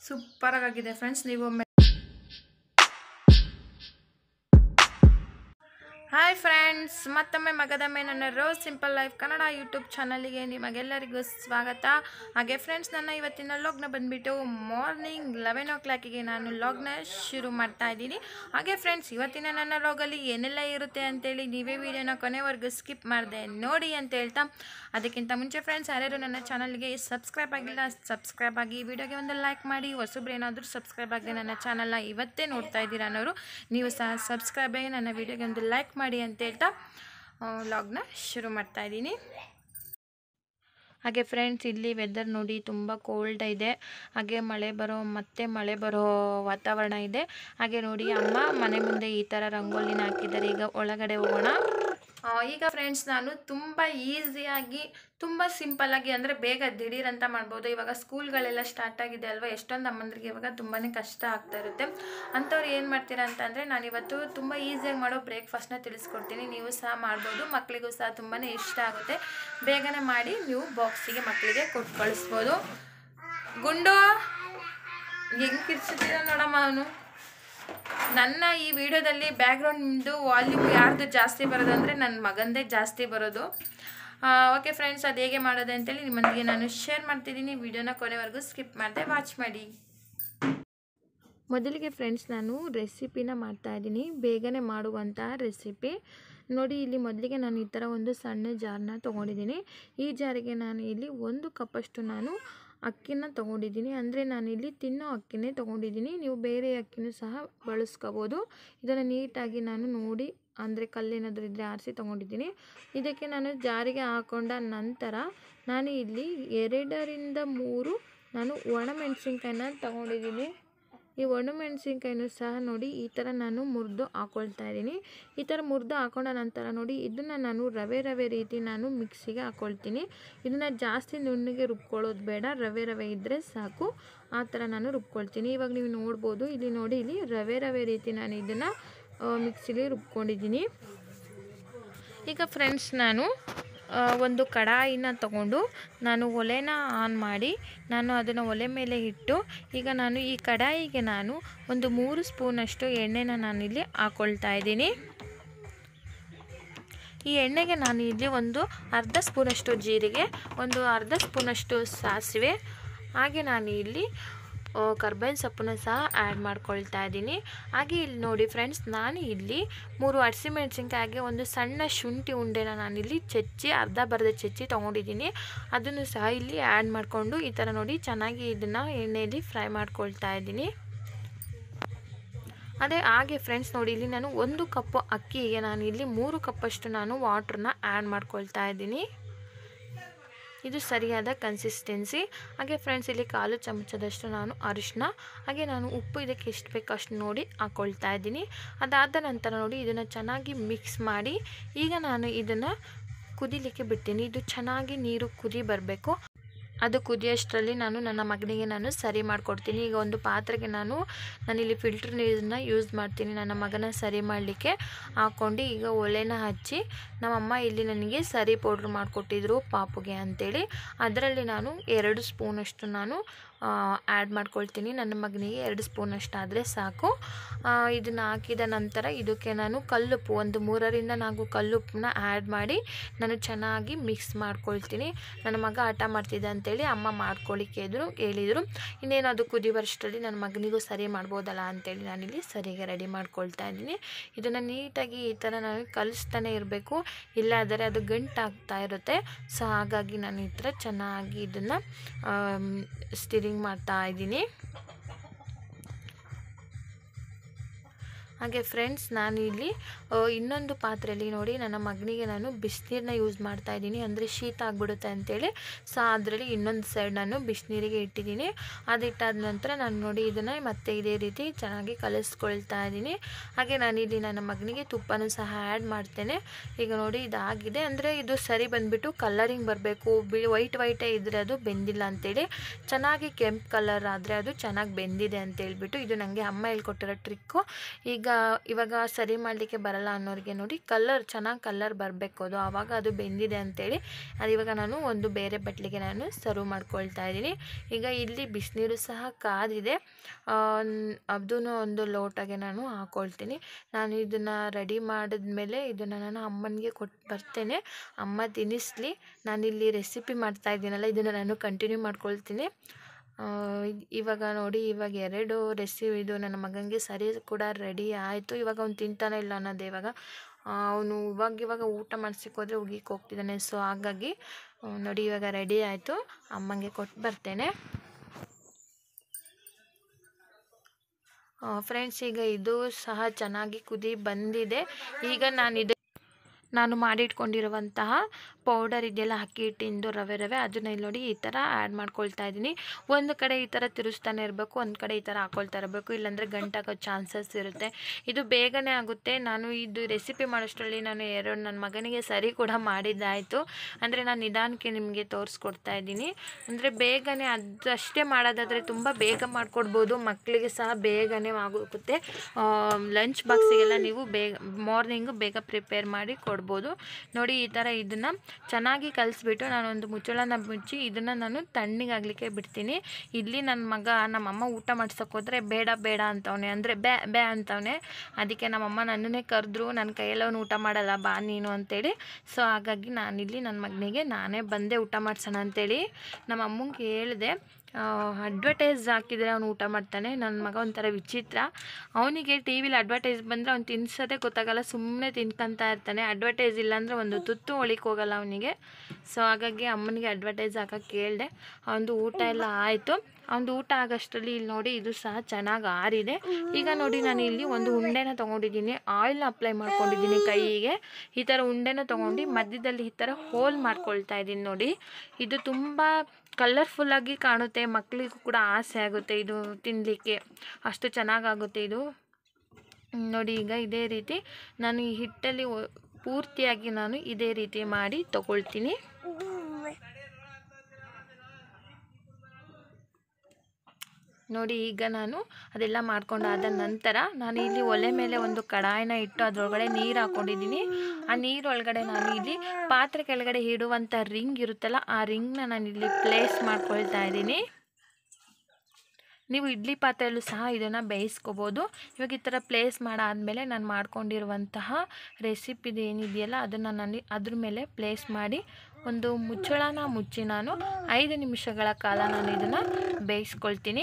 ಸೂಪರಾಗಿದೆ friends ನೀವು ಒಮ್ಮೆ hi friends ಮತ್ತೊಮ್ಮೆ ಮಗದೊಮ್ಮೆ ನನ್ನ rose simple life Kannada YouTube ಚಾನಲಿಗೆ ನಿಮಗೆಲ್ಲರಿಗೂ ಸ್ವಾಗತ ಹಾಗೆ ಫ್ರೆಂಡ್ಸ್ ನನ್ನ ಇವತ್ತಿನ ಲಾಗ್ನ ಬಂದುಬಿಟ್ಟು ಮಾರ್ನಿಂಗ್ ಲೆವೆನ್ ಓ ಕ್ಲಾಕಿಗೆ ನಾನು ಲಾಗ್ನ ಶುರು ಮಾಡ್ತಾ ಇದ್ದೀನಿ ಹಾಗೆ ಫ್ರೆಂಡ್ಸ್ ಇವತ್ತಿನ ನನ್ನ ಲಾಗಲ್ಲಿ ಏನೆಲ್ಲ ಇರುತ್ತೆ ಅಂತೇಳಿ ನೀವೇ ವಿಡಿಯೋನ ಕೊನೆವರೆಗೂ ಸ್ಕಿಪ್ ಮಾಡಿದೆ ನೋಡಿ ಅಂತ ಹೇಳ್ತಾ ಅದಕ್ಕಿಂತ ಮುಂಚೆ ಫ್ರೆಂಡ್ಸ್ ಯಾರ್ಯಾರು ನನ್ನ ಚಾನಲ್ಗೆ ಸಬ್ಸ್ಕ್ರೈಬ್ ಆಗಿಲ್ಲ ಸಬ್ಸ್ಕ್ರೈಬ್ ಆಗಿ ವಿಡಿಯೋಗೆ ಒಂದು ಲೈಕ್ ಮಾಡಿ ಹೊಸಬ್ರು ಏನಾದರೂ ಸಬ್ಸ್ಕ್ರೈಬ್ ಆಗಿ ನನ್ನ ಚಾನಲ್ನ ಇವತ್ತೇ ನೋಡ್ತಾ ಇದ್ದೀರಾ ಅನ್ನೋರು ನೀವು ಸಹ ಸಬ್ಸ್ಕ್ರೈಬ್ ಆಗಿ ನನ್ನ ವಿಡಿಯೋಗೆ ಒಂದು ಲೈಕ್ ಮಾಡಿ ಅಂತ ಹೇಳ್ತಾ ಲಾಗ್ನ ಶುರು ಮಾಡ್ತಾ ಇದ್ದೀನಿ ಹಾಗೆ ಫ್ರೆಂಡ್ಸ್ ಇಲ್ಲಿ ವೆದರ್ ನೋಡಿ ತುಂಬ ಕೋಲ್ಡ್ ಇದೆ ಹಾಗೆ ಮಳೆ ಬರೋ ಮತ್ತೆ ಮಳೆ ಬರೋ ವಾತಾವರಣ ಇದೆ ಹಾಗೆ ನೋಡಿ ಅಮ್ಮ ಮನೆ ಮುಂದೆ ಈ ಥರ ರಂಗೋಲಿನ ಹಾಕಿದ್ದಾರೆ ಈಗ ಒಳಗಡೆ ಹೋಗೋಣ ಆ, ಈಗ ಫ್ರೆಂಡ್ಸ್ ನಾನು ತುಂಬ ಈಸಿಯಾಗಿ ತುಂಬ ಸಿಂಪಲ್ಲಾಗಿ ಅಂದರೆ ಬೇಗ ದಿಢೀರ್ ಅಂತ ಮಾಡ್ಬೋದು ಇವಾಗ ಸ್ಕೂಲ್ಗಳೆಲ್ಲ ಸ್ಟಾರ್ಟ್ ಆಗಿದೆ ಅಲ್ವಾ ಎಷ್ಟೊಂದು ಅಮ್ಮಂದ್ರಿಗೆ ಇವಾಗ ತುಂಬಾ ಕಷ್ಟ ಆಗ್ತಾ ಇರುತ್ತೆ ಅಂಥವ್ರು ಏನು ಮಾಡ್ತೀರಾ ಅಂತಂದರೆ ನಾನಿವತ್ತು ತುಂಬ ಈಸಿಯಾಗಿ ಮಾಡೋ ಬ್ರೇಕ್ಫಾಸ್ಟ್ನ ತಿಳಿಸ್ಕೊಡ್ತೀನಿ ನೀವು ಸಹ ಮಾಡ್ಬೋದು ಮಕ್ಕಳಿಗೂ ಸಹ ತುಂಬಾ ಇಷ್ಟ ಆಗುತ್ತೆ ಬೇಗನೆ ಮಾಡಿ ನೀವು ಬಾಕ್ಸಿಗೆ ಮಕ್ಕಳಿಗೆ ಕೊಟ್ಟು ಕಳಿಸ್ಬೋದು ಗುಂಡು ಹೆಂಗೆ ಕಿರ್ಚಿದ್ದೀರ ನೋಡಮ್ಮ ಅವನು ನನ್ನ ಈ ವಿಡಿಯೋದಲ್ಲಿ ಬ್ಯಾಕ್ಗ್ರೌಂಡ್ದು ವಾಲ್ಯೂಮ್ ಯಾರ್ದು ಜಾಸ್ತಿ ಬರೋದು ಅಂದರೆ ನನ್ನ ಮಗಂದೇ ಜಾಸ್ತಿ ಬರೋದು ಓಕೆ ಫ್ರೆಂಡ್ಸ್ ಅದು ಹೇಗೆ ಮಾಡೋದು ಅಂತೇಳಿ ನಿಮ್ಮೊಂದಿಗೆ ನಾನು ಶೇರ್ ಮಾಡ್ತಿದ್ದೀನಿ ವಿಡಿಯೋನ ಕೊನೆವರೆಗೂ ಸ್ಕಿಪ್ ಮಾಡದೆ ವಾಚ್ ಮಾಡಿ ಮೊದಲಿಗೆ ಫ್ರೆಂಡ್ಸ್ ನಾನು ರೆಸಿಪಿನ ಮಾಡ್ತಾ ಇದ್ದೀನಿ ಬೇಗನೆ ಮಾಡುವಂತಹ ರೆಸಿಪಿ ನೋಡಿ ಇಲ್ಲಿ ಮೊದಲಿಗೆ ನಾನು ಈ ಥರ ಒಂದು ಸಣ್ಣ ಜಾರ್ನ ತೊಗೊಂಡಿದ್ದೀನಿ ಈ ಜಾರಿಗೆ ನಾನು ಇಲ್ಲಿ ಒಂದು ಕಪ್ಪಷ್ಟು ನಾನು ಅಕ್ಕಿನ ತೊಗೊಂಡಿದ್ದೀನಿ ಅಂದರೆ ನಾನಿಲ್ಲಿ ತಿನ್ನೋ ಅಕ್ಕಿನೇ ತೊಗೊಂಡಿದ್ದೀನಿ ನೀವು ಬೇರೆ ಅಕ್ಕಿನೂ ಸಹ ಬಳಸ್ಕೋಬೋದು ಇದನ್ನು ನೀಟಾಗಿ ನಾನು ನೋಡಿ ಅಂದರೆ ಕಲ್ಲೇನಾದರೂ ಇದ್ದರೆ ಆರಿಸಿ ತೊಗೊಂಡಿದ್ದೀನಿ ಇದಕ್ಕೆ ನಾನು ಜಾರಿಗೆ ಹಾಕೊಂಡ ನಂತರ ನಾನು ಇಲ್ಲಿ ಎರಡರಿಂದ ಮೂರು ನಾನು ಒಣಮೆಣಸಿನ್ಕಾಯಿನ ತೊಗೊಂಡಿದ್ದೀನಿ ಈ ಒಣಮೆಣಸಿನ್ಕಾಯಿನೂ ಸಹ ನೋಡಿ ಈ ಥರ ನಾನು ಮುರಿದು ಹಾಕೊಳ್ತಾ ಇದ್ದೀನಿ ಈ ಥರ ಮುರಿದು ಹಾಕೊಂಡ ನಂತರ ನೋಡಿ ಇದನ್ನು ನಾನು ರವೆ ರವೆ ರೀತಿ ನಾನು ಮಿಕ್ಸಿಗೆ ಹಾಕ್ಕೊಳ್ತೀನಿ ಇದನ್ನು ಜಾಸ್ತಿ ನುಣ್ಣಗೆ ರುಬ್ಕೊಳ್ಳೋದು ಬೇಡ ರವೆ ರವೆ ಇದ್ದರೆ ಸಾಕು ಆ ಥರ ನಾನು ರುಬ್ಕೊಳ್ತೀನಿ ಇವಾಗ ನೀವು ನೋಡ್ಬೋದು ಇಲ್ಲಿ ನೋಡಿ ಇಲ್ಲಿ ರವೆ ರವೆ ರೀತಿ ನಾನು ಇದನ್ನು ಮಿಕ್ಸಿಲಿ ರುಬ್ಕೊಂಡಿದ್ದೀನಿ ಈಗ ಫ್ರೆಂಡ್ಸ್ ನಾನು ಆ, ಒಂದು ಕಡಾಯಿನ ತಗೊಂಡು ನಾನು ಒಲೆನ ಆನ್ ಮಾಡಿ ನಾನು ಅದನ್ನು ಒಲೆ ಮೇಲೆ ಇಟ್ಟು ಈಗ ನಾನು ಈ ಕಡಾಯಿಗೆ ನಾನು ಒಂದು ಮೂರು ಸ್ಪೂನಷ್ಟು ಎಣ್ಣೆನ ನಾನಿಲ್ಲಿ ಹಾಕ್ಕೊಳ್ತಾ ಇದ್ದೀನಿ ಈ ಎಣ್ಣೆಗೆ ನಾನು ಇಲ್ಲಿ ಒಂದು ಅರ್ಧ ಸ್ಪೂನಷ್ಟು ಜೀರಿಗೆ ಒಂದು ಅರ್ಧ ಸ್ಪೂನಷ್ಟು ಸಾಸಿವೆ ಹಾಗೆ ನಾನು ಇಲ್ಲಿ ಕರ್ಬೇವಿನ ಸೊಪ್ಪನ್ನ ಸಹ ಆ್ಯಡ್ ಮಾಡ್ಕೊಳ್ತಾ ಇದ್ದೀನಿ ಹಾಗೆ ಇಲ್ಲಿ ನೋಡಿ ಫ್ರೆಂಡ್ಸ್ ನಾನು ಇಲ್ಲಿ ಮೂರು ಹಸಿಮೆಣಸಿನ್ಕಾಯಿಗೆ ಒಂದು ಸಣ್ಣ ಶುಂಠಿ ಉಂಡೆನ ನಾನಿಲ್ಲಿ ಚಚ್ಚಿ ಅರ್ಧ ಬರ್ಧ ಚಚ್ಚಿ ತೊಗೊಂಡಿದ್ದೀನಿ ಅದನ್ನು ಸಹ ಇಲ್ಲಿ ಆ್ಯಡ್ ಮಾಡಿಕೊಂಡು ಈ ಥರ ನೋಡಿ ಚೆನ್ನಾಗಿ ಇದನ್ನು ಎಣ್ಣೆಯಲ್ಲಿ ಫ್ರೈ ಮಾಡ್ಕೊಳ್ತಾ ಇದ್ದೀನಿ ಅದೇ ಹಾಗೆ ಫ್ರೆಂಡ್ಸ್ ನೋಡಿ ಇಲ್ಲಿ ನಾನು ಒಂದು ಕಪ್ಪು ಅಕ್ಕಿಗೆ ನಾನು ಇಲ್ಲಿ ಮೂರು ಕಪ್ಪಷ್ಟು ನಾನು ವಾಟ್ರನ್ನ ಆ್ಯಡ್ ಮಾಡ್ಕೊಳ್ತಾ ಇದ್ದೀನಿ ಇದು ಸರಿಯಾದ ಕನ್ಸಿಸ್ಟೆನ್ಸಿ ಹಾಗೆ ಫ್ರೆಂಡ್ಸ್ ಇಲ್ಲಿ ಕಾಲು ಚಮಚದಷ್ಟು ನಾನು ಅರಿಶಿನ ಹಾಗೆ ನಾನು ಉಪ್ಪು ಇದಕ್ಕೆ ಎಷ್ಟು ಬೇಕು ಅಷ್ಟು ನೋಡಿ ಹಾಕ್ಕೊಳ್ತಾ ಇದ್ದೀನಿ ಅದಾದ ನಂತರ ನೋಡಿ ಇದನ್ನು ಚೆನ್ನಾಗಿ ಮಿಕ್ಸ್ ಮಾಡಿ ಈಗ ನಾನು ಇದನ್ನು ಕುದಿಲಿಕ್ಕೆ ಬಿಡ್ತೀನಿ ಇದು ಚೆನ್ನಾಗಿ ನೀರು ಕುದಿ ಬರಬೇಕು ಅದು ಕುದಿಯೋಷ್ಟರಲ್ಲಿ ನಾನು ನನ್ನ ಮಗನಿಗೆ ನಾನು ಸರಿ ಮಾಡಿಕೊಡ್ತೀನಿ ಈಗ ಒಂದು ಪಾತ್ರೆಗೆ ನಾನು ನಾನಿಲ್ಲಿ ಫಿಲ್ಟ್ರ್ ನೀರನ್ನ ಯೂಸ್ ಮಾಡ್ತೀನಿ ನನ್ನ ಮಗನ ಸರಿ ಮಾಡಲಿಕ್ಕೆ ಹಾಕ್ಕೊಂಡು ಈಗ ಒಲೆನ ಹಚ್ಚಿ ನಮ್ಮಮ್ಮ ಇಲ್ಲಿ ನನಗೆ ಸರಿ ಪೌಡ್ರ್ ಮಾಡಿಕೊಟ್ಟಿದ್ರು ಪಾಪುಗೆ ಅಂತೇಳಿ ಅದರಲ್ಲಿ ನಾನು ಎರಡು ಸ್ಪೂನಷ್ಟು ನಾನು ಆ್ಯಡ್ ಮಾಡ್ಕೊಳ್ತೀನಿ ನನ್ನ ಮಗನಿಗೆ ಎರಡು ಸ್ಪೂನಷ್ಟು ಆದರೆ ಸಾಕು ಇದನ್ನು ಹಾಕಿದ ನಂತರ ಇದಕ್ಕೆ ನಾನು ಕಲ್ಲುಪ್ಪು ಒಂದು ಮೂರರಿಂದ ನಾಲ್ಕು ಕಲ್ಲುಪ್ಪನ್ನ ಆ್ಯಡ್ ಮಾಡಿ ನಾನು ಚೆನ್ನಾಗಿ ಮಿಕ್ಸ್ ಮಾಡ್ಕೊಳ್ತೀನಿ ನನ್ನ ಮಗ ಹಠ ಮಾಡ್ತಿದ್ದೆ ಅಂತೇಳಿ ಅಮ್ಮ ಮಾಡ್ಕೊಳ್ಳಿಕ್ಕೆ ಇದ್ರು ಹೇಳಿದರು ಇನ್ನೇನು ಅದು ಕುದಿ ಬರೋಷ್ಟರಲ್ಲಿ ನನ್ನ ಮಗನಿಗೂ ಸರಿ ಮಾಡ್ಬೋದಲ್ಲ ಅಂತೇಳಿ ನಾನಿಲ್ಲಿ ಸರಿಗೆ ರೆಡಿ ಮಾಡ್ಕೊಳ್ತಾ ಇದ್ದೀನಿ ಇದನ್ನು ನೀಟಾಗಿ ಈ ಥರ ನಾನು ಕಲಿಸ್ತಾನೆ ಇರಬೇಕು ಇಲ್ಲಾದರೆ ಅದು ಗಂಟಾಗ್ತಾ ಇರುತ್ತೆ ಸೊ ಹಾಗಾಗಿ ನಾನು ಈ ಥರ ಚೆನ್ನಾಗಿ ಇದನ್ನು ಸ್ಟಿರಿಂಗ್ ಮಾಡ್ತಾ ಇದ್ದೀನಿ ಹಾಗೆ ಫ್ರೆಂಡ್ಸ್ ನಾನು ಇಲ್ಲಿ ಆ, ಇನ್ನೊಂದು ಪಾತ್ರೆಯಲ್ಲಿ ನೋಡಿ ನನ್ನ ಮಗನಿಗೆ ನಾನು ಬಿಸಿನೀರನ್ನ ಯೂಸ್ ಮಾಡ್ತಾ ಇದ್ದೀನಿ ಅಂದರೆ ಶೀತ ಆಗಿಬಿಡುತ್ತೆ ಅಂತೇಳಿ ಸೊ ಅದರಲ್ಲಿ ಇನ್ನೊಂದು ಸೈಡ್ ನಾನು ಬಿಸಿನೀರಿಗೆ ಇಟ್ಟಿದ್ದೀನಿ ಅದಿಟ್ಟಾದ ನಂತರ ನಾನು ನೋಡಿ ಇದನ್ನು ಮತ್ತೆ ಇದೇ ರೀತಿ ಚೆನ್ನಾಗಿ ಕಲಿಸ್ಕೊಳ್ತಾ ಇದ್ದೀನಿ ಹಾಗೆ ನಾನಿಲ್ಲಿ ನನ್ನ ಮಗನಿಗೆ ತುಪ್ಪನೂ ಸಹ ಆ್ಯಡ್ ಮಾಡ್ತೇನೆ ಈಗ ನೋಡಿ ಇದಾಗಿದೆ ಅಂದರೆ ಇದು ಸರಿ ಬಂದುಬಿಟ್ಟು ಕಲರಿಂಗ್ ಬರಬೇಕು ಬಿ ವೈಟ್ ವೈಟೇ ಇದ್ದರೆ ಅದು ಬೆಂದಿಲ್ಲ ಅಂತೇಳಿ ಚೆನ್ನಾಗಿ ಕೆಂಪು ಕಲರ್ ಆದರೆ ಅದು ಚೆನ್ನಾಗಿ ಬೆಂದಿದೆ ಅಂತ ಹೇಳ್ಬಿಟ್ಟು ಇದು ನನಗೆ ಅಮ್ಮ ಹೇಳ್ಕೊಟ್ಟಿರೋ ಟ್ರಿಕ್ಕು ಈಗ ಇವಾಗ ಸರಿ ಮಾಡಲಿಕ್ಕೆ ಬರಲ್ಲ ಅನ್ನೋರಿಗೆ ನೋಡಿ ಕಲರ್ ಚೆನ್ನಾಗಿ ಕಲರ್ ಬರಬೇಕು ಅದು ಆವಾಗ ಅದು ಬೆಂದಿದೆ ಅಂತೇಳಿ ಅದು ಇವಾಗ ನಾನು ಒಂದು ಬೇರೆ ಬಟ್ಲಿಗೆ ನಾನು ಸರ್ವ್ ಮಾಡ್ಕೊಳ್ತಾ ಇದ್ದೀನಿ ಈಗ ಇಲ್ಲಿ ಬಿಸಿನೀರು ಸಹ ಕಾದಿದೆ ಅದೂ ಒಂದು ಲೋಟಗೆ ನಾನು ಹಾಕ್ಕೊಳ್ತೀನಿ ನಾನು ಇದನ್ನು ರೆಡಿ ಮಾಡಿದ್ಮೇಲೆ ಇದನ್ನು ನಾನು ಅಮ್ಮನಿಗೆ ಕೊಟ್ಟು ಬರ್ತೇನೆ ಅಮ್ಮ ತಿನ್ನಿಸ್ಲಿ ನಾನಿಲ್ಲಿ ರೆಸಿಪಿ ಮಾಡ್ತಾ ಇದ್ದೀನಲ್ಲ ಇದನ್ನು ನಾನು ಕಂಟಿನ್ಯೂ ಮಾಡ್ಕೊಳ್ತೀನಿ ಆ, ಇದ್- ಇವಾಗ ನೋಡಿ ಇವಾಗ ಎರಡು ರೆಸಿಪಿ ಇದು ನನ್ನ ಮಗನಿಗೆ ಸರಿ ಕೂಡ ರೆಡಿ ಆಯಿತು ಇವಾಗ ಅವ್ನು ತಿಂತಾನೆ ಇಲ್ಲ ಅನ್ನೋದು ಇವಾಗ ಅವನು ಇವಾಗ ಇವಾಗ ಊಟ ಮಾಡ್ಸಕ್ಕೆ ಹೋದರೆ ಉಗಿಕ್ಕೆ ಹೋಗ್ತಿದ್ದಾನೆ ಸೊ ಹಾಗಾಗಿ ಆ, ನೋಡಿ ಇವಾಗ ರೆಡಿ ಆಯಿತು ಅಮ್ಮಂಗೆ ಕೊಟ್ಟು ಬರ್ತೇನೆ ಫ್ರೆಂಡ್ಸ್ ಈಗ ಇದು ಸಹ ಚೆನ್ನಾಗಿ ಕುದಿ ಬಂದಿದೆ ಈಗ ನಾನು ಇದು ನಾನು ಮಾಡಿಟ್ಕೊಂಡಿರುವಂತಹ ಪೌಡರ್ ಇದೆಲ್ಲ ಅಕ್ಕಿ ಹಿಟ್ಟಿಂದು ರವೆ ರವೆ ಅದನ್ನ ಇಲ್ಲಿ ನೋಡಿ ಈ ಥರ ಆ್ಯಡ್ ಮಾಡ್ಕೊಳ್ತಾ ಇದ್ದೀನಿ ಒಂದು ಕಡೆ ಈ ಥರ ತಿರುಸ್ತಾನೆ ಇರಬೇಕು ಒಂದು ಕಡೆ ಈ ಥರ ಹಾಕ್ಕೊಳ್ತಾ ಇರಬೇಕು ಇಲ್ಲಾಂದರೆ ಗಂಟಾಗೋ ಚಾನ್ಸಸ್ ಇರುತ್ತೆ ಇದು ಬೇಗನೆ ಆಗುತ್ತೆ ನಾನು ಇದು ರೆಸಿಪಿ ಮಾಡೋಷ್ಟರಲ್ಲಿ ನಾನು ಎರಡು ನನ್ನ ಮಗನಿಗೆ ಸರಿ ಕೂಡ ಮಾಡಿದ್ದಾಯಿತು ಅಂದರೆ ನಾನು ನಿಧಾನಕ್ಕೆ ನಿಮಗೆ ತೋರಿಸ್ಕೊಡ್ತಾ ಇದ್ದೀನಿ ಅಂದರೆ ಬೇಗನೆ ಅದಷ್ಟೇ ಮಾಡೋದಾದರೆ ತುಂಬ ಬೇಗ ಮಾಡಿಕೊಡ್ಬೋದು ಮಕ್ಕಳಿಗೆ ಸಹ ಬೇಗನೆ ಆಗೋಗುತ್ತೆ ಲಂಚ್ ಬಾಕ್ಸಿಗೆಲ್ಲ ನೀವು ಬೇಗ ಮಾರ್ನಿಂಗು ಬೇಗ ಪ್ರಿಪೇರ್ ಮಾಡಿ ಕೊಡ್ಬೋದು ನೋಡಿ ಈ ಥರ ಇದನ್ನು ಚೆನ್ನಾಗಿ ಕಲಿಸ್ಬಿಟ್ಟು ನಾನೊಂದು ಮುಚ್ಚಳನ ಮುಚ್ಚಿ ಇದನ್ನು ನಾನು ತಣ್ಣಗಾಗಲಿಕ್ಕೆ ಬಿಡ್ತೀನಿ ಇಲ್ಲಿ ನನ್ನ ಮಗ ನಮ್ಮಮ್ಮ ಊಟ ಮಾಡ್ಸೋಕೆ ಹೋದರೆ ಬೇಡ ಬೇಡ ಅಂತವನೆ ಅಂದರೆ ಬೇ ಬೇ ಅಂತವನೆ ಅದಕ್ಕೆ ನಮ್ಮಮ್ಮ ನನ್ನನ್ನೇ ಕರೆದ್ರು ನನ್ನ ಕೈಯಲ್ಲಿ ಅವನು ಊಟ ಮಾಡಲ್ಲ ಬಾ ನೀನು ಅಂತೇಳಿ ಸೊ ಹಾಗಾಗಿ ನಾನಿಲ್ಲಿ ನನ್ನ ಮಗನಿಗೆ ನಾನೇ ಬಂದೆ ಊಟ ಮಾಡ್ಸೋಣ ಅಂತೇಳಿ ನಮ್ಮ ಅಮ್ಮಂಗೆ ಹೇಳಿದೆ ಅಡ್ವರ್ಟೈಸ್ ಹಾಕಿದರೆ ಅವನು ಊಟ ಮಾಡ್ತಾನೆ ನನ್ನ ಮಗ ಒಂಥರ ವಿಚಿತ್ರ ಅವನಿಗೆ ಟಿ ವಿಲಿ ಅಡ್ವರ್ಟೈಸ್ ಬಂದರೆ ಅವ್ನು ತಿನ್ಸೋದೇ ಗೊತ್ತಾಗಲ್ಲ ಸುಮ್ಮನೆ ತಿನ್ಕೊಂತ ಇರ್ತಾನೆ ಅಡ್ವರ್ಟೈಸ್ ಇಲ್ಲಾಂದರೆ ಒಂದು ತುತ್ತು ಒಳಿಕ್ ಹೋಗಲ್ಲ ಅವನಿಗೆ ಸೊ ಹಾಗಾಗಿ ಅಮ್ಮನಿಗೆ ಅಡ್ವರ್ಟೈಸ್ ಹಾಕಕ್ಕೆ ಕೇಳಿದೆ ಅವನದು ಊಟ ಎಲ್ಲ ಆಯಿತು ಅವನದು ಊಟ ಆಗೋಷ್ಟರಲ್ಲಿ ಇಲ್ಲಿ ನೋಡಿ ಇದು ಸಹ ಚೆನ್ನಾಗಿ ಆರಿದೆ ಈಗ ನೋಡಿ ನಾನು ಇಲ್ಲಿ ಒಂದು ಉಂಡೆನ ತೊಗೊಂಡಿದ್ದೀನಿ ಆಯಿಲ್ನ ಅಪ್ಲೈ ಮಾಡ್ಕೊಂಡಿದ್ದೀನಿ ಕೈಗೆ ಈ ಥರ ಉಂಡೆನ ತೊಗೊಂಡು ಮಧ್ಯದಲ್ಲಿ ಈ ಥರ ಹೋಲ್ ಮಾಡ್ಕೊಳ್ತಾ ಇದ್ದೀನಿ ನೋಡಿ ಇದು ತುಂಬ ಕಲರ್ಫುಲ್ಲಾಗಿ ಕಾಣುತ್ತೆ ಮಕ್ಕಳಿಗೂ ಕೂಡ ಆಸೆ ಆಗುತ್ತೆ ಇದು ತಿನ್ನಲಿಕ್ಕೆ ಅಷ್ಟು ಚೆನ್ನಾಗಾಗುತ್ತೆ ಇದು ಹ್ಮ್, ನೋಡಿ ಈಗ ಇದೇ ರೀತಿ ನಾನು ಈ ಹಿಟ್ಟಲ್ಲಿ ಒ- ಪೂರ್ತಿಯಾಗಿ ನಾನು ಇದೇ ರೀತಿ ಮಾಡಿ ತಗೊಳ್ತೀನಿ ನೋಡಿ ಈಗ ನಾನು ಅದೆಲ್ಲ ಮಾಡ್ಕೊಂಡಾದ ನಂತರ ನಾನು ಇಲ್ಲಿ ಒಲೆ ಮೇಲೆ ಒಂದು ಕಡಾಯಿನ ಇಟ್ಟು ಅದರೊಳಗಡೆ ನೀರು ಹಾಕ್ಕೊಂಡಿದ್ದೀನಿ ಆ ನೀರೊಳಗಡೆ ನಾನು ಇಲ್ಲಿ ಪಾತ್ರೆ ಕೆಳಗಡೆ ಇಡುವಂಥ ರಿಂಗ್ ಇರುತ್ತಲ್ಲ ಆ ರಿಂಗ್ನ ನಾನು ಇಲ್ಲಿ ಪ್ಲೇಸ್ ಮಾಡ್ಕೊಳ್ತಾ ಇದ್ದೀನಿ ನೀವು ಇಡ್ಲಿ ಪಾತ್ರೆಯಲ್ಲೂ ಸಹ ಇದನ್ನು ಬೇಯಿಸ್ಕೋಬೋದು ಇವಾಗ ಈ ಥರ ಪ್ಲೇಸ್ ಮಾಡಾದಮೇಲೆ ನಾನು ಮಾಡ್ಕೊಂಡಿರುವಂತಹ ರೆಸಿಪಿದು ಏನಿದೆಯಲ್ಲ ಅದನ್ನು ನಾನು ಅದ್ರ ಮೇಲೆ ಪ್ಲೇಸ್ ಮಾಡಿ ಒಂದು ಮುಚ್ಚಳನ ಮುಚ್ಚಿ ನಾನು ಐದು ನಿಮಿಷಗಳ ಕಾಲ ನಾನು ಇದನ್ನು ಬೇಯಿಸ್ಕೊಳ್ತೀನಿ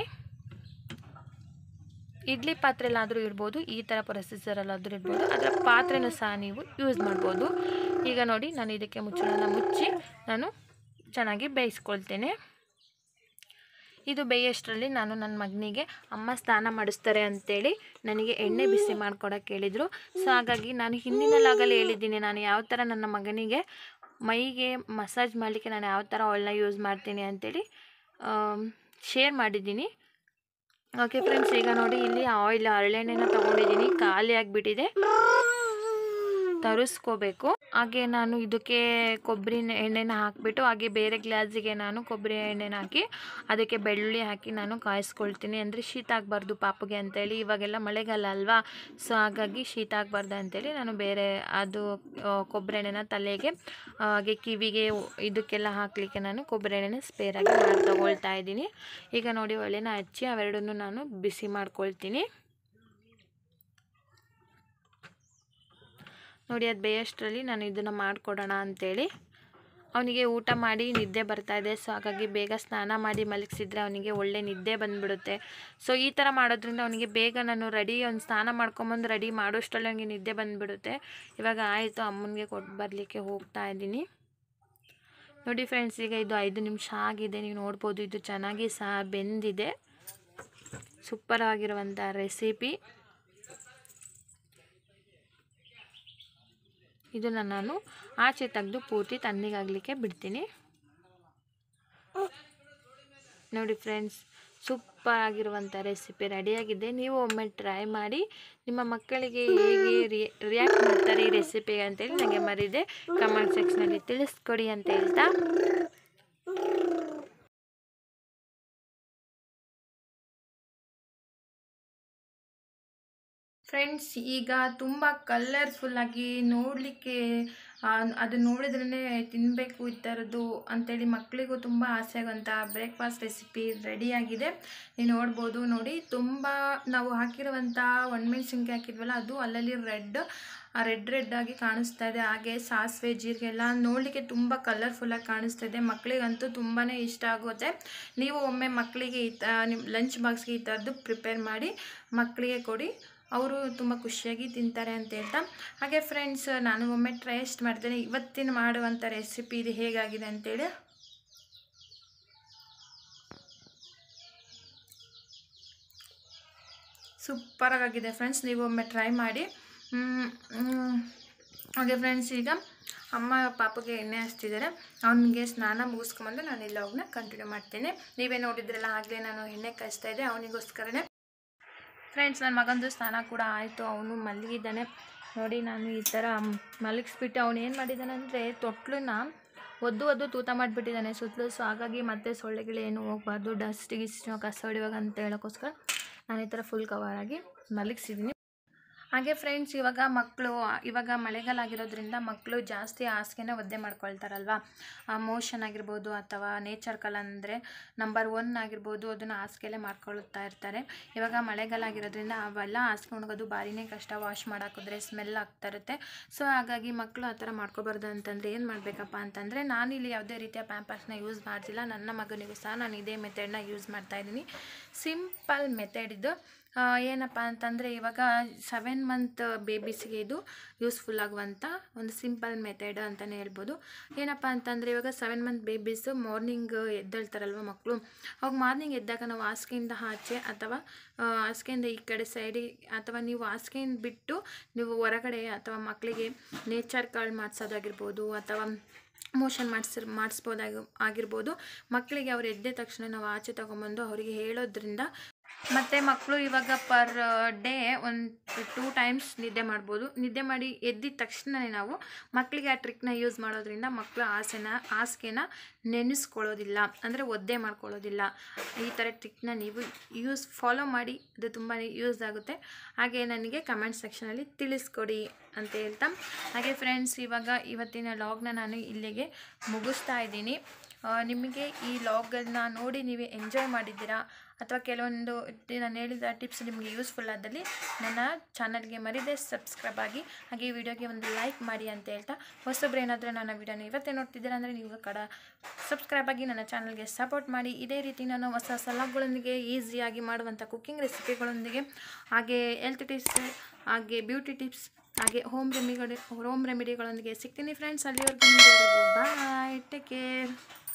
ಇಡ್ಲಿ ಪಾತ್ರೆಲಾದರೂ ಇರ್ಬೋದು ಈ ಥರ ಪ್ರೊಸೆಸರಲ್ಲಾದರೂ ಇರ್ಬೋದು ಅದರ ಪಾತ್ರೆನೂ ಸಹ ನೀವು ಯೂಸ್ ಮಾಡ್ಬೋದು ಈಗ ನೋಡಿ ನಾನು ಇದಕ್ಕೆ ಮುಚ್ಚಳನ ಮುಚ್ಚಿ ನಾನು ಚೆನ್ನಾಗಿ ಬೇಯಿಸ್ಕೊಳ್ತೇನೆ ಇದು ಬೇಯೋಷ್ಟರಲ್ಲಿ ನಾನು ನನ್ನ ಮಗನಿಗೆ ಅಮ್ಮ ಸ್ನಾನ ಮಾಡಿಸ್ತಾರೆ ಅಂತೇಳಿ ನನಗೆ ಎಣ್ಣೆ ಬಿಸಿ ಮಾಡ್ಕೊಡೋಕೆ ಹೇಳಿದರು ಸೊ ಹಾಗಾಗಿ ನಾನು ಹಿಂದಿನ ಲಾಗಲ್ಲಿ ಹೇಳಿದ್ದೀನಿ ನಾನು ಯಾವ ಥರ ನನ್ನ ಮಗನಿಗೆ ಮೈಗೆ ಮಸಾಜ್ ಮಾಡಲಿಕ್ಕೆ ನಾನು ಯಾವ ಥರ ಆಯಿಲ್ನ ಯೂಸ್ ಮಾಡ್ತೀನಿ ಅಂತೇಳಿ ಶೇರ್ ಮಾಡಿದ್ದೀನಿ ಓಕೆ ಫ್ರೆಂಡ್ಸ್ ಈಗ ನೋಡಿ ಇಲ್ಲಿ ಆಯಿಲ್ ಹರಳೆಣ್ಣೆನ ತೊಗೊಂಡಿದ್ದೀನಿ ಖಾಲಿ ಆಗಿಬಿಟ್ಟಿದೆ ತರಿಸ್ಕೋಬೇಕು ಹಾಗೆ ನಾನು ಇದಕ್ಕೆ ಕೊಬ್ಬರಿ ಎಣ್ಣೆನ ಹಾಕಿಬಿಟ್ಟು ಹಾಗೆ ಬೇರೆ ಗ್ಲಾಸಿಗೆ ನಾನು ಕೊಬ್ಬರಿ ಎಣ್ಣೆನ ಹಾಕಿ ಅದಕ್ಕೆ ಬೆಳ್ಳುಳ್ಳಿ ಹಾಕಿ ನಾನು ಕಾಯಿಸ್ಕೊಳ್ತೀನಿ ಅಂದರೆ ಶೀತ ಆಗಬಾರ್ದು ಪಾಪಗೆ ಅಂತೇಳಿ ಇವಾಗೆಲ್ಲ ಮಳೆಗಾಲ ಅಲ್ವಾ ಸೊ ಹಾಗಾಗಿ ಶೀತ ಆಗಬಾರ್ದು ಅಂತೇಳಿ ನಾನು ಬೇರೆ ಅದು ಆ, ಕೊಬ್ಬರಿ ಎಣ್ಣೆನ ತಲೆಗೆ ಆ, ಹಾಗೆ ಕಿವಿಗೆ ಇದಕ್ಕೆಲ್ಲ ಹಾಕಲಿಕ್ಕೆ ನಾನು ಕೊಬ್ಬರಿ ಎಣ್ಣೆನ ಸ್ಪೇರಾಗಿ ಮಾಡಿ ತಗೊಳ್ತಾ ಇದ್ದೀನಿ ಈಗ ನೋಡಿ ಒಲೆನ ಹಚ್ಚಿ ಅವೆರಡನ್ನೂ ನಾನು ಬಿಸಿ ಮಾಡ್ಕೊಳ್ತೀನಿ ನೋಡಿ ಅದು ಬೇಯೋಷ್ಟರಲ್ಲಿ ನಾನು ಇದನ್ನು ಮಾಡಿಕೊಡೋಣ ಅಂಥೇಳಿ ಅವನಿಗೆ ಊಟ ಮಾಡಿ ನಿದ್ದೆ ಬರ್ತಾ ಇದೆ ಸೊ ಹಾಗಾಗಿ ಬೇಗ ಸ್ನಾನ ಮಾಡಿ ಮಲಗಿಸಿದ್ರೆ ಅವನಿಗೆ ಒಳ್ಳೆ ನಿದ್ದೆ ಬಂದುಬಿಡುತ್ತೆ ಸೊ ಈ ಥರ ಮಾಡೋದ್ರಿಂದ ಅವನಿಗೆ ಬೇಗ ನಾನು ರೆಡಿ ಒಂದು ಸ್ನಾನ ಮಾಡ್ಕೊಂಬಂದು ರೆಡಿ ಮಾಡೋಷ್ಟರಲ್ಲಿ ಅವನಿಗೆ ನಿದ್ದೆ ಬಂದುಬಿಡುತ್ತೆ ಇವಾಗ ಆಯಿತು ಅಮ್ಮನಿಗೆ ಕೊಟ್ಟು ಬರಲಿಕ್ಕೆ ಹೋಗ್ತಾ ಇದ್ದೀನಿ ನೋಡಿ ಫ್ರೆಂಡ್ಸ್ ಈಗ ಇದು ಐದು ನಿಮಿಷ ಆಗಿದೆ ನೀವು ನೋಡ್ಬೋದು ಇದು ಚೆನ್ನಾಗಿ ಸಹ ಬೆಂದಿದೆ ಸೂಪರ್ ಆಗಿರುವಂಥ ರೆಸಿಪಿ ಇದನ್ನು ನಾನು ಆಚೆ ತೆಗೆದು ಪೂರ್ತಿ ತಣ್ಣಗಾಗಲಿಕ್ಕೆ ಬಿಡ್ತೀನಿ ನೋಡಿ ಫ್ರೆಂಡ್ಸ್ ಸೂಪರ್ ಆಗಿರುವಂಥ ರೆಸಿಪಿ ರೆಡಿಯಾಗಿದೆ ನೀವು ಒಮ್ಮೆ ಟ್ರೈ ಮಾಡಿ ನಿಮ್ಮ ಮಕ್ಕಳಿಗೆ ಹೇಗೆ ರಿಯಾಕ್ಟ್ ಮಾಡ್ತಾರೆ ಈ ರೆಸಿಪಿಗೆ ಅಂತೇಳಿ ನನಗೆ ಮರಿದೆ ಕಮೆಂಟ್ ಸೆಕ್ಷನಲ್ಲಿ ತಿಳಿಸ್ಕೊಡಿ ಅಂತ ಹೇಳ್ತಾ ಫ್ರೆಂಡ್ಸ್ ಈಗ ತುಂಬ ಕಲರ್ಫುಲ್ಲಾಗಿ ನೋಡಲಿಕ್ಕೆ ಅದು ನೋಡಿದ್ರೇ ತಿನ್ನಬೇಕು ಈ ಥರದ್ದು ಅಂತೇಳಿ ಮಕ್ಕಳಿಗೂ ತುಂಬ ಆಸೆ ಆಗುವಂಥ ಬ್ರೇಕ್ಫಾಸ್ಟ್ ರೆಸಿಪಿ ರೆಡಿಯಾಗಿದೆ ನೀವು ನೋಡ್ಬೋದು ನೋಡಿ ತುಂಬ ನಾವು ಹಾಕಿರುವಂಥ ಒಣಮೆಣ್ಸಿನ್ಕಾಯಿ ಹಾಕಿದ್ವಲ್ಲ ಅದು ಅಲ್ಲಲ್ಲಿ ರೆಡ್ ರೆಡ್ ರೆಡ್ ಆಗಿ ಕಾಣಿಸ್ತಾ ಇದೆ ಹಾಗೆ ಸಾಸಿವೆ ಜೀರಿಗೆ ಎಲ್ಲ ನೋಡಲಿಕ್ಕೆ ತುಂಬ ಕಲರ್ಫುಲ್ಲಾಗಿ ಕಾಣಿಸ್ತಾ ಇದೆ ಮಕ್ಕಳಿಗಂತೂ ತುಂಬಾ ಇಷ್ಟ ಆಗುತ್ತೆ ನೀವು ಒಮ್ಮೆ ಮಕ್ಕಳಿಗೆ ಈ ತ ನಿಮ್ಮ ಲಂಚ್ ಬಾಕ್ಸ್ಗೆ ಈ ಥರದ್ದು ಪ್ರಿಪೇರ್ ಮಾಡಿ ಮಕ್ಕಳಿಗೆ ಕೊಡಿ ಅವರು ತುಂಬ ಖುಷಿಯಾಗಿ ತಿಂತಾರೆ ಅಂತ ಹೇಳ್ತಾ ಹಾಗೆ ಫ್ರೆಂಡ್ಸ್ ನಾನು ಒಮ್ಮೆ ಟೇಸ್ಟ್ ಮಾಡ್ತೇನೆ ಇವತ್ತಿನ ಮಾಡುವಂಥ ರೆಸಿಪಿ ಇದು ಹೇಗಾಗಿದೆ ಅಂತೇಳಿ ಸೂಪರಾಗಿದೆ ಫ್ರೆಂಡ್ಸ್ ನೀವು ಒಮ್ಮೆ ಟ್ರೈ ಮಾಡಿ ಮ್, ಮ್, ಹಾಗೆ ಫ್ರೆಂಡ್ಸ್ ಈಗ ಅಮ್ಮ ಪಾಪಗೆ ಎಣ್ಣೆ ಹಚ್ತಿದ್ದಾರೆ ಅವನಿಗೆ ಸ್ನಾನ ಮುಗಿಸ್ಕೊಂಬಂದು ನಾನು ಇಲ್ಲಿ ಹೋಗ್ನ ಕಂಟಿನ್ಯೂ ಮಾಡ್ತೇನೆ ನೀವೇ ನೋಡಿದ್ರಲ್ಲ ಆಗಲೇ ನಾನು ಎಣ್ಣೆ ಕಾಯಿಸ್ತಾ ಇದ್ದೆ ಅವನಿಗೋಸ್ಕರನೇ ಫ್ರೆಂಡ್ಸ್ ನನ್ನ ಮಗಂದು ಸ್ನಾನ ಕೂಡ ಆಯಿತು ಅವನು ಮಲಗಿದ್ದಾನೆ ನೋಡಿ ನಾನು ಈ ಥರ ಮಲಗಿಸ್ಬಿಟ್ಟು ಅವನು ಏನು ಮಾಡಿದ್ದಾನೆ ಅಂದರೆ ತೊಟ್ಲನ್ನ ಒದ್ದು ಒದ್ದು ತೂತ ಮಾಡಿಬಿಟ್ಟಿದ್ದಾನೆ ಸುತ್ತಲೂ ಸೊ ಹಾಗಾಗಿ ಮತ್ತೆ ಸೊಳ್ಳೆಗಳು ಏನು ಹೋಗಬಾರ್ದು ಡಸ್ಟ್ ಗಿಸ್ಟ್ ಕಸ ಹೊಡಿವಾಗ ಅಂತ ಹೇಳೋಕ್ಕೋಸ್ಕರ ನಾನು ಈ ಥರ ಫುಲ್ ಕವರಾಗಿ ಮಲಗಿಸಿದ್ದೀನಿ ಹಾಗೆ ಫ್ರೆಂಡ್ಸ್ ಇವಾಗ ಮಕ್ಕಳು ಇವಾಗ ಮಳೆಗಾಲ ಆಗಿರೋದ್ರಿಂದ ಮಕ್ಕಳು ಜಾಸ್ತಿ ಹಾಸಿಗೆನ ಒದ್ದೆ ಮಾಡ್ಕೊಳ್ತಾರಲ್ವ ಮೋಷನ್ ಆಗಿರ್ಬೋದು ಅಥವಾ ನೇಚರ್ ಕಲ್ ಅಂದರೆ ನಂಬರ್ ಒನ್ ಆಗಿರ್ಬೋದು ಅದನ್ನು ಹಾಸಿಗೆಲೆ ಮಾಡ್ಕೊಳ್ತಾ ಇರ್ತಾರೆ ಇವಾಗ ಮಳೆಗಾಲ ಆಗಿರೋದ್ರಿಂದ ಅವೆಲ್ಲ ಹಾಸಿಗೆ ಒಣಗೋದು ಭಾರಿನೇ ಕಷ್ಟ ವಾಶ್ ಮಾಡೋಕ್ಕೋದ್ರೆ ಸ್ಮೆಲ್ ಆಗ್ತಾ ಇರುತ್ತೆ ಸೊ ಹಾಗಾಗಿ ಮಕ್ಕಳು ಆ ಥರ ಮಾಡ್ಕೋಬಾರ್ದು ಅಂತಂದರೆ ಏನು ಮಾಡಬೇಕಪ್ಪ ಅಂತಂದರೆ ನಾನಿಲ್ಲಿ ಯಾವುದೇ ರೀತಿಯ ಪ್ಯಾಂಪರ್ಸ್ನ ಯೂಸ್ ಮಾಡ್ತಿಲ್ಲ ನನ್ನ ಮಗನಿಗೂ ಸಹ ನಾನು ಇದೇ ಮೆಥಡ್ನ ಯೂಸ್ ಮಾಡ್ತಾಯಿದ್ದೀನಿ ಸಿಂಪಲ್ ಮೆಥಡ್ ಇದು ಆ, ಏನಪ್ಪ ಅಂತಂದರೆ ಇವಾಗ ಸೆವೆನ್ ಮಂತ್ ಬೇಬೀಸ್ಗೆ ಇದು ಯೂಸ್ಫುಲ್ ಆಗುವಂಥ ಒಂದು ಸಿಂಪಲ್ ಮೆಥಡ್ ಅಂತಲೇ ಹೇಳ್ಬೋದು ಏನಪ್ಪ ಅಂತಂದರೆ ಇವಾಗ ಸೆವೆನ್ ಮಂತ್ ಬೇಬೀಸು ಮಾರ್ನಿಂಗ್ ಎದ್ದೇಳ್ತಾರಲ್ವ ಮಕ್ಕಳು ಅವಾಗ ಮಾರ್ನಿಂಗ್ ಎದ್ದಾಗ ನಾವು ಹಾಸಿಗೆಯಿಂದ ಆಚೆ ಅಥವಾ ಆ, ಹಾಸಿಗೆಯಿಂದ ಈ ಕಡೆ ಸೈಡಿಗೆ ಅಥವಾ ನೀವು ಹಾಸಿಗೆಯಿಂದ ಬಿಟ್ಟು ನೀವು ಹೊರಗಡೆ ಅಥವಾ ಮಕ್ಕಳಿಗೆ ನೇಚರ್ ಕಾಳು ಮಾಡಿಸೋದಾಗಿರ್ಬೋದು ಅಥವಾ ಮೋಷನ್ ಮಾಡಿಸಿರ್ ಮಾಡಿಸ್ಬೋದಾಗ ಆಗಿರ್ಬೋದು ಮಕ್ಕಳಿಗೆ ಅವ್ರು ಎದ್ದ ತಕ್ಷಣ ನಾವು ಆಚೆ ತೊಗೊಂಬಂದು ಅವರಿಗೆ ಹೇಳೋದ್ರಿಂದ ಮತ್ತು ಮಕ್ಕಳು ಇವಾಗ ಪರ್ ಡೇ ಒಂದು ಟೂ ಟೈಮ್ಸ್ ನಿದ್ದೆ ಮಾಡ್ಬೋದು ನಿದ್ದೆ ಮಾಡಿ ಎದ್ದಿದ ತಕ್ಷಣವೇ ನಾವು ಮಕ್ಕಳಿಗೆ ಆ ಟ್ರಿಕ್ನ ಯೂಸ್ ಮಾಡೋದ್ರಿಂದ ಮಕ್ಕಳು ಆಸೆನ ಹಾಸಿಗೆನ ನೆನೆಸ್ಕೊಳ್ಳೋದಿಲ್ಲ ಅಂದರೆ ಒದ್ದೆ ಮಾಡ್ಕೊಳ್ಳೋದಿಲ್ಲ ಈ ಥರ ಟ್ರಿಕ್ನ ನೀವು ಯೂಸ್ ಫಾಲೋ ಮಾಡಿ ಅದು ತುಂಬಾ ಯೂಸ್ ಆಗುತ್ತೆ ಹಾಗೆ ನನಗೆ ಕಮೆಂಟ್ ಸೆಕ್ಷನಲ್ಲಿ ತಿಳಿಸ್ಕೊಡಿ ಅಂತ ಹೇಳ್ತಾ ಹಾಗೆ ಫ್ರೆಂಡ್ಸ್ ಇವಾಗ ಇವತ್ತಿನ ಲಾಗ್ನ ನಾನು ಇಲ್ಲಿಗೆ ಮುಗಿಸ್ತಾ ಇದ್ದೀನಿ ಆ, ನಿಮಗೆ ಈ ಲಾಗನ್ನು ನೋಡಿ ನೀವು ಎಂಜಾಯ್ ಮಾಡಿದ್ದೀರಾ ಅಥವಾ ಕೆಲವೊಂದು ಟಿ- ನಾನು ಹೇಳಿದ ಟಿಪ್ಸ್ ನಿಮಗೆ ಯೂಸ್ಫುಲ್ ಆದಲ್ಲಿ ನನ್ನ ಚಾನಲ್ಗೆ ಮರಿದೇ ಸಬ್ಸ್ಕ್ರೈಬ್ ಆಗಿ ಹಾಗೆ ಈ ವಿಡಿಯೋಗೆ ಒಂದು ಲೈಕ್ ಮಾಡಿ ಅಂತ ಹೇಳ್ತಾ ಹೊಸಬ್ರು ಏನಾದರೂ ನನ್ನ ವಿಡಿಯೋನ ಇವತ್ತೇ ನೋಡ್ತಿದ್ದೀರಾ ಅಂದರೆ ನೀವು ಕಡ ಸಬ್ಸ್ಕ್ರೈಬ್ ಆಗಿ ನನ್ನ ಚಾನಲ್ಗೆ ಸಪೋರ್ಟ್ ಮಾಡಿ ಇದೇ ರೀತಿ ನಾನು ಹೊಸ ಹೊಸ ಲಾಗ್ಗಳೊಂದಿಗೆ ಈಸಿಯಾಗಿ ಮಾಡುವಂಥ ಕುಕ್ಕಿಂಗ್ ರೆಸಿಪಿಗಳೊಂದಿಗೆ ಹಾಗೆ ಹೆಲ್ತ್ ಟಿಪ್ಸ್ ಹಾಗೆ ಬ್ಯೂಟಿ ಟಿಪ್ಸ್ ಹಾಗೆ ಹೋಮ್ ರೆಮಿಗಳು ಹೋಮ್ ರೆಮಿಡಿಗಳೊಂದಿಗೆ ಸಿಗ್ತೀನಿ ಫ್ರೆಂಡ್ಸ್ ಅಲ್ಲಿವರೆಗೂ ಬಾಯ್ ಟೇಕ್ ಕೇರ್